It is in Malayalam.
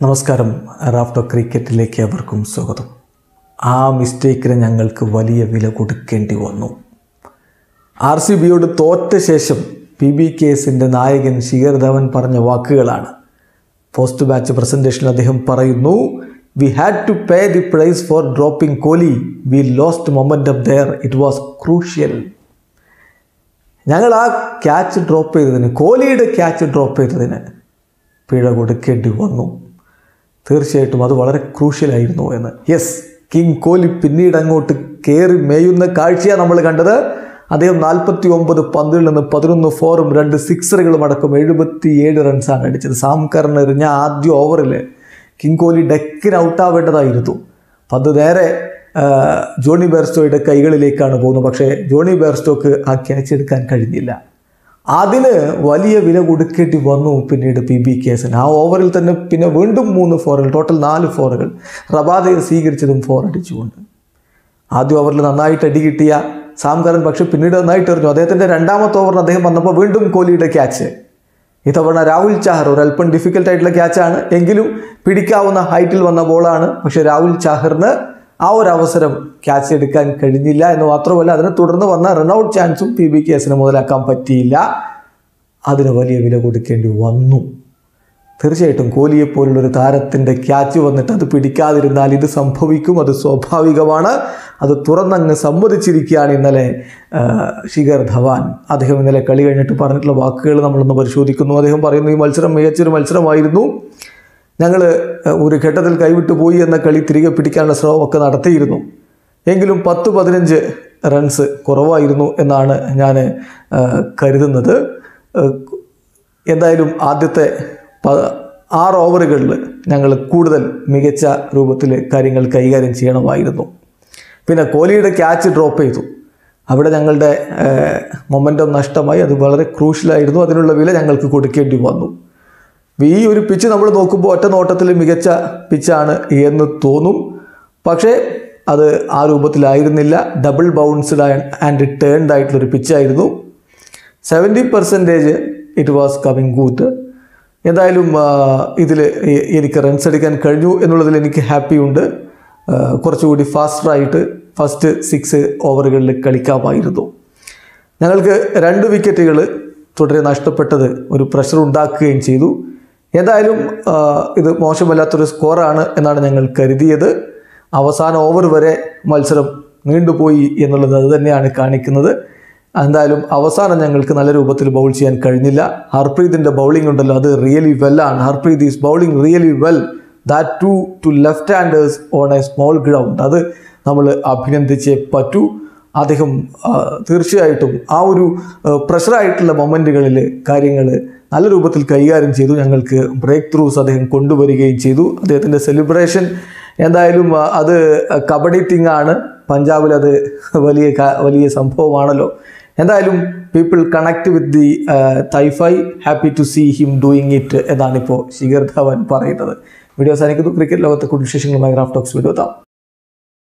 നമസ്കാരം റാഫ്റ്റോ ക്രിക്കറ്റിലേക്ക് അവർക്കും സ്വാഗതം ആ മിസ്റ്റേക്കിന് ഞങ്ങൾക്ക് വലിയ വില കൊടുക്കേണ്ടി വന്നു ആർ സി ബിയോട് തോറ്റ ശേഷം പി ബി കേസിൻ്റെ നായകൻ ശിഖർ ധവൻ പറഞ്ഞ വാക്കുകളാണ് പോസ്റ്റ് മാച്ച് പ്രസൻറ്റേഷനിൽ അദ്ദേഹം പറയുന്നു we had to pay the price for dropping Kohli we lost momentum there it was crucial ഞങ്ങൾ ആ ക്യാച്ച് ഡ്രോപ്പ് ചെയ്തതിന് കോഹ്ലിയുടെ ക്യാച്ച് ഡ്രോപ്പ് ചെയ്തതിന് പിഴ കൊടുക്കേണ്ടി വന്നു തീർച്ചയായിട്ടും അത് വളരെ ക്രൂഷ്യലായിരുന്നു എന്ന് യെസ് കിങ് കോഹ്ലി പിന്നീട് അങ്ങോട്ട് കയറി മേയുന്ന കാഴ്ചയാണ് നമ്മൾ കണ്ടത് അദ്ദേഹം നാൽപ്പത്തി ഒമ്പത് പന്തിൽ നിന്ന് പതിനൊന്ന് ഫോറും രണ്ട് സിക്സറുകളും അടക്കം എഴുപത്തി ഏഴ് റൺസാണ് അടിച്ചത് സാം കർൺ എറിഞ്ഞ ആദ്യ ഓവറിൽ കിങ് കോഹ്ലി ഡെക്കിന് ഔട്ടാവേണ്ടതായിരുന്നു പന്ത് നേരെ ആ, ജോണി ബെയർസ്റ്റോയുടെ കൈകളിലേക്കാണ് പോകുന്നത് പക്ഷേ ജോണി ബെയർസ്റ്റോക്ക് ആ ക്യാച്ച് എടുക്കാൻ കഴിഞ്ഞില്ല അതിന് വലിയ വില കൊടുക്കേണ്ടി വന്നു പിന്നീട് പി ബി കേസിന് ആ ഓവറിൽ തന്നെ പിന്നെ വീണ്ടും മൂന്ന് ഫോറുകൾ ടോട്ടൽ നാല് ഫോറുകൾ റബാദയെ സ്വീകരിച്ചതും ഫോർ അടിച്ചുകൊണ്ട് ആദ്യ ഓവറിൽ നന്നായിട്ട് അടി കിട്ടിയ സാം കരൻ പക്ഷെ പിന്നീട് നന്നായിട്ട് എറിഞ്ഞു അദ്ദേഹത്തിൻ്റെ രണ്ടാമത്തെ ഓവറിന് അദ്ദേഹം വന്നപ്പോൾ വീണ്ടും കോഹ്ലിയുടെ ക്യാച്ച് ഇത്തവണ രാഹുൽ ചാഹർ ഒരു അല്പം ഡിഫിക്കൽട്ട് ആയിട്ടുള്ള ക്യാച്ചാണ് എങ്കിലും പിടിക്കാവുന്ന ഹൈറ്റിൽ വന്ന ബോളാണ് പക്ഷെ രാഹുൽ ചാഹറിന് ആ ഒരു അവസരം ക്യാച്ച് എടുക്കാൻ കഴിഞ്ഞില്ല എന്ന് മാത്രമല്ല അതിനെ തുടർന്ന് വന്ന റൺഔട്ട് ചാൻസും പി ബി കേസിന് മുതലാക്കാൻ പറ്റിയില്ല അതിന് വലിയ വില കൊടുക്കേണ്ടി വന്നു തീർച്ചയായിട്ടും കോഹ്ലിയെ പോലുള്ളൊരു താരത്തിൻ്റെ ക്യാച്ച് വന്നിട്ട് അത് പിടിക്കാതിരുന്നാൽ ഇത് സംഭവിക്കും അത് സ്വാഭാവികമാണ് അത് തുറന്നങ്ങ് സമ്മതിച്ചിരിക്കുകയാണ് ഇന്നലെ ആ, ശിഖർ ധവാൻ അദ്ദേഹം ഇന്നലെ കളി കഴിഞ്ഞിട്ട് പറഞ്ഞിട്ടുള്ള വാക്കുകൾ നമ്മളൊന്ന് പരിശോധിക്കുന്നു അദ്ദേഹം പറയുന്നു ഈ മത്സരം മികച്ചൊരു മത്സരമായിരുന്നു ഞങ്ങൾ ഒരു ഘട്ടത്തിൽ കൈവിട്ടു പോയി എന്ന കളി തിരികെ പിടിക്കാനുള്ള ശ്രമമൊക്കെ നടത്തിയിരുന്നു എങ്കിലും പത്ത് പതിനഞ്ച് റൺസ് കുറവായിരുന്നു എന്നാണ് ഞാൻ ആ, കരുതുന്നത് ആ, എന്തായാലും ആദ്യത്തെ പ- ആറ് ഓവറുകളിൽ ഞങ്ങൾ കൂടുതൽ മികച്ച രൂപത്തിൽ കാര്യങ്ങൾ കൈകാര്യം ചെയ്യണമായിരുന്നു പിന്നെ കോഹ്ലിയുടെ ക്യാച്ച് ഡ്രോപ്പ് ചെയ്തു അവിടെ ഞങ്ങളുടെ മൊമെൻറ്റം നഷ്ടമായി അത് വളരെ ക്രൂഷ്യലായിരുന്നു അതിനുള്ള വില ഞങ്ങൾക്ക് കൊടുക്കേണ്ടി വന്നു ഈ ഒരു പിച്ച് നമ്മൾ നോക്കുമ്പോൾ ഒറ്റ നോട്ടത്തിൽ മികച്ച പിച്ചാണ് എന്ന് തോന്നും പക്ഷേ അത് ആ രൂപത്തിലായിരുന്നില്ല ഡബിൾ ബൗൺസ്ഡ് ആൻഡ് ടേൺഡ് ആയിട്ടുള്ളൊരു പിച്ചായിരുന്നു seventy percentage it was coming good എന്തായാലും ഇതിൽ എനിക്ക് റൺസ് എടുക്കാൻ കഴിഞ്ഞു എന്നുള്ളതിൽ എനിക്ക് ഹാപ്പിയുണ്ട് ആ, കുറച്ചുകൂടി ഫാസ്റ്ററായിട്ട് ഫസ്റ്റ് സിക്സ് ഓവറുകളിൽ കളിക്കാമായിരുന്നു ഞങ്ങൾക്ക് രണ്ട് വിക്കറ്റുകൾ തുടരെ നഷ്ടപ്പെട്ടത് ഒരു പ്രഷർ ഉണ്ടാക്കുകയും ചെയ്തു എന്തായാലും ആ, ഇത് മോശമല്ലാത്തൊരു സ്കോറാണ് എന്നാണ് ഞങ്ങൾ കരുതിയത് അവസാന ഓവർ വരെ മത്സരം നീണ്ടുപോയി എന്നുള്ളത് അത് തന്നെയാണ് കാണിക്കുന്നത് എന്തായാലും അവസാനം ഞങ്ങൾക്ക് നല്ല രൂപത്തിൽ ബൗൾ ചെയ്യാൻ കഴിഞ്ഞില്ല ഹർപ്രീതിൻ്റെ ബൗളിംഗ് ഉണ്ടല്ലോ അത് റിയലി വെല്ലാണ് Harpreet is bowling really well that to two left handers on a small ground അത് നമ്മൾ അഭിനന്ദിച്ചേ പറ്റൂ അദ്ദേഹം ആ, തീർച്ചയായിട്ടും ആ ഒരു പ്രഷറായിട്ടുള്ള മൊമെൻറ്റുകളിൽ കാര്യങ്ങൾ നല്ല രൂപത്തിൽ കൈകാര്യം ചെയ്തു ഞങ്ങൾക്ക് ബ്രേക്ക് ത്രൂസ് അദ്ദേഹം കൊണ്ടുവരികയും ചെയ്തു അദ്ദേഹത്തിൻ്റെ സെലിബ്രേഷൻ എന്തായാലും ആ, അത് കബഡി തിങ് ആണ് പഞ്ചാബിൽ അത് വലിയ ക- വലിയ സംഭവമാണല്ലോ എന്തായാലും പീപ്പിൾ കണക്ട് വിത്ത് ദി തൈഫൈ happy to see him doing it എന്നാണ് ഇപ്പോൾ ശിഖർ ധവൻ പറയുന്നത് വീഡിയോ അവസാനിക്കുന്നു ക്രിക്കറ്റ് ലോകത്തെ കൂടുതൽ വിശേഷങ്ങളുമായി റാഫ് ടോക്സ് വീഡിയോ എത്താം